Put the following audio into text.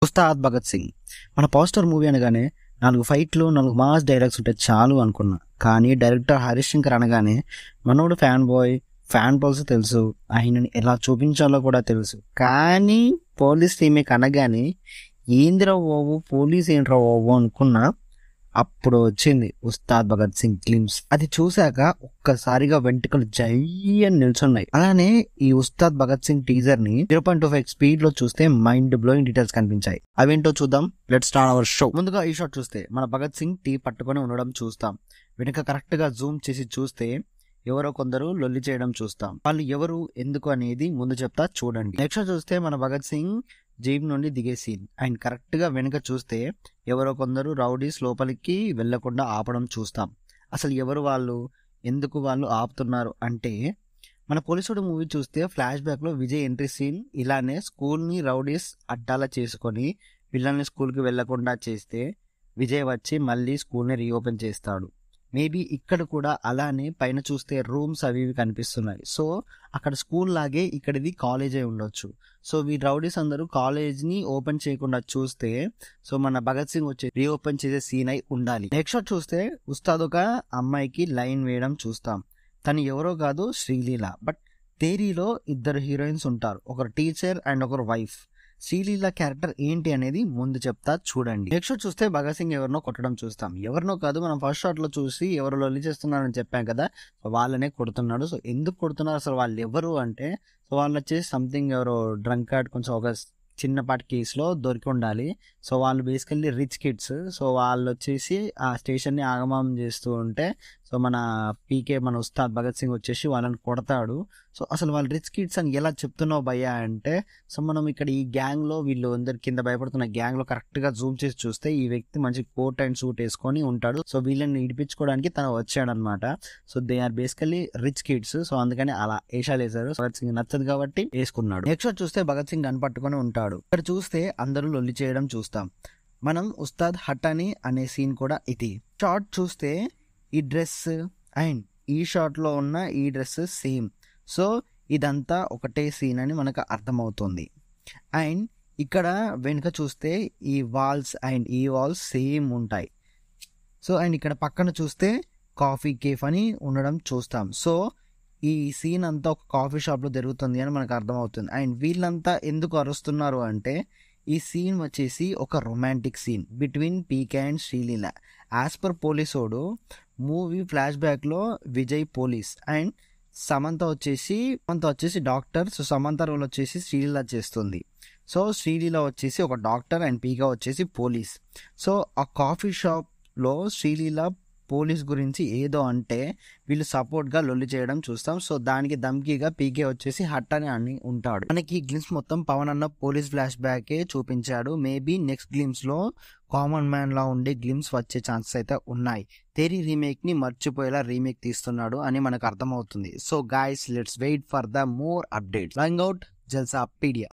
ఉస్తాద్ భగత్ సింగ్ మన poster movie అనగానే నాలుగు ఫైట్లు నాలుగు మాస్ డైలాగ్స్ ఉంటే చాలు అనుకున్నా కానీ డైరెక్టర్ హరీష్ శంకర్ అనగానే మనోడు ఫ్యాన్ బాయ్ ఫ్యాన్ పల్స్ తెలుసు ఆయనని ఎలా చూపించాలో కూడా తెలుసు కానీ పోలీస్ రీమేక్ అనగానే ఏందిరా ఓవు పోలీస్ ఏంట్రా ఓవు అనుకున్నా అప్పుడు వచ్చింది ఉస్తాద్ భగత్ సింగ్ గ్లిమ్స్ అది చూశాక ఒక్కసారిగా వెంట్రుకలు జై అని నిల్చున్నాయి అలానే ఈ ఉస్తాద్ భగత్ సింగ్ టీజర్ ని zero point two five speed లో చూస్తే మైండ్ బ్లోయింగ్ డీటెయిల్స్ కనిపించాయి అవేంటో చూద్దాం లెట్ స్టార్ట్ అవర్ షో ముందుగా ఈ షాట్ చూస్తే మన భగత్ సింగ్ టీ పట్టుకొని ఉండడం చూస్తాం వెనుక కరెక్ట్ గా జూమ్ చేసి చూస్తే ఎవరో కొందరు లొల్లి చేయడం చూస్తాం వాళ్ళు ఎవరు ఎందుకు అనేది ముందు చెప్తా చూడండి నెక్స్ట్ చూస్తే మన భగత్ సింగ్ జీప్ నుండి దిగే సీన్ అండ్ కరెక్ట్ గా వెనుక చూస్తే ఎవరో కొందరు రౌడీస్ లోపలికి వెళ్లకుండా ఆపడం చూస్తాం అసలు ఎవరు వాళ్ళు ఎందుకు వాళ్ళు ఆపుతున్నారు అంటే మన పోలీసుడు మూవీ చూస్తే ఫ్లాష్ బ్యాక్ లో విజయ్ ఎంట్రీ సీన్ ఇలానే స్కూల్ ని రౌడీస్ అడ్డాలా చేసుకొని పిల్లల్ని స్కూల్ కి వెళ్లకుండా చేస్తే విజయ్ వచ్చి మళ్ళీ స్కూల్ ని రీఓపెన్ చేస్తాడు మేబీ ఇక్కడ కూడా అలానే పైన చూస్తే రూమ్స్ అవి ఇవి కనిపిస్తున్నాయి సో అక్కడ స్కూల్ లాగే ఇక్కడిది కాలేజ్ అయి ఉండొచ్చు సో ఈ రౌడీస్ అందరూ కాలేజ్ ని ఓపెన్ చేయకుండా చూస్తే సో మన భగత్ సింగ్ వచ్చి రీఓపెన్ చేసే సీన్ అయి ఉండాలి నెక్స్ట్ షాట్ చూస్తే ఉస్తాద్ ఒక అమ్మాయికి లైన్ వేయడం చూస్తాం తను ఎవరో కాదు శ్రీలీల బట్ తేరీలో ఇద్దరు హీరోయిన్స్ ఉంటారు ఒకరు టీచర్ అండ్ ఒకరు వైఫ్ శ్రీలీల క్యారెక్టర్ ఏంటి అనేది ముందు చెప్తా చూడండి నెక్స్ట్ షాట్ చూస్తే భగత్ సింగ్ ఎవరినో కొట్టడం చూస్తాం ఎవరినో కాదు మనం ఫస్ట్ షాట్ లో చూసి ఎవరు లొల్లి చేస్తున్నారని చెప్పాం కదా సో వాళ్ళనే కొడుతున్నాడు సో ఎందుకు కొడుతున్నారు అసలు వాళ్ళు ఎవరు అంటే సో వాళ్ళు వచ్చేసి సంథింగ్ ఎవరో డ్రంక్ కార్డ్ కొంచెం ఒక చిన్నపాటి కేసులో దొరికి ఉండాలి సో వాళ్ళు బేసికల్లీ రిచ్ కిడ్స్ సో వాళ్ళు వచ్చేసి ఆ స్టేషన్ ని ఆగమనం చేస్తూ ఉంటే సో మన పీకే మన ఉస్తాద్ భగత్ సింగ్ వచ్చేసి వాళ్ళని కొడతాడు సో అసలు వాళ్ళు రిచ్ కిడ్స్ అని ఎలా చెప్తున్నావు భయ్యా అంటే సో మనం ఇక్కడ ఈ గ్యాంగ్ లో వీళ్ళు అందరి కింద భయపడుతున్న గ్యాంగ్ లో కరెక్ట్ గా జూమ్ చేసి చూస్తే ఈ వ్యక్తి మంచి కోట్ అండ్ సూట్ వేసుకొని ఉంటాడు సో వీళ్ళని ఇడిపించుకోవడానికి తను వచ్చాడనమాట so they are basically rich kids so అందుకని అలా వేషాలు వేశారు భగత్ సింగ్ నచ్చదు కాబట్టి వేసుకున్నాడు నెక్స్ట్ చూస్తే భగత్ సింగ్ గన్ పట్టుకొని ఉంటాడు ఇక్కడ చూస్తే అందరూ లొల్లి చేయడం చూస్తాం మనం ఉస్తాద్ హటాని అనే సీన్ కూడా ఇది షార్ట్ చూస్తే ఈ డ్రెస్ అండ్ ఈ షార్ట్ లో ఉన్న ఈ డ్రెస్ సేమ్ సో ఇదంతా ఒకటే సీన్ అని మనకు అర్థమవుతుంది అండ్ ఇక్కడ వెనుక చూస్తే ఈ వాల్స్ అండ్ ఈ వాల్స్ సేమ్ ఉంటాయి సో అండ్ ఇక్కడ పక్కన చూస్తే కాఫీ కేఫ్ అని ఉండడం చూస్తాం సో ఈ సీన్ అంతా ఒక కాఫీ షాప్లో జరుగుతుంది అని మనకు అర్థమవుతుంది అండ్ వీళ్ళంతా ఎందుకు అరుస్తున్నారు అంటే ఈ సీన్ వచ్చేసి ఒక romantic scene between PK and Sreeleela as per Policeodu movie flash బ్యాక్లో విజయ్ పోలీస్ అండ్ సమంత వచ్చేసి సమంత వచ్చేసి డాక్టర్ సో సమంత రోల్ వచ్చేసి శ్రీలీల చేస్తుంది సో శ్రీలీల వచ్చేసి ఒక డాక్టర్ అండ్ పీకా వచ్చేసి పోలీస్ సో ఆ కాఫీ షాప్లో శ్రీలీల పోలీస్ గురించి ఏదో అంటే వీళ్ళు సపోర్ట్ గా లొల్లి చేయడం చూస్తాం సో దానికి దమ్కీగా పీకే వచ్చేసి హట్ అని అని ఉంటాడు మనకి గ్లిమ్స్ మొత్తం పవన్ అన్న పోలీస్ ఫ్లాష్ బ్యాకే చూపించాడు మేబీ నెక్స్ట్ గ్లిమ్స్ లో కామన్ మ్యాన్ లా ఉండే గ్లిమ్స్ వచ్చే ఛాన్సెస్ అయితే ఉన్నాయి తెరీ రీమేక్ ని మర్చిపోయేలా రీమేక్ తీస్తున్నాడు అని మనకు అర్థమవుతుంది so guys let's wait for the more updates లంగ్ అవుట్ జల్సా పీడియా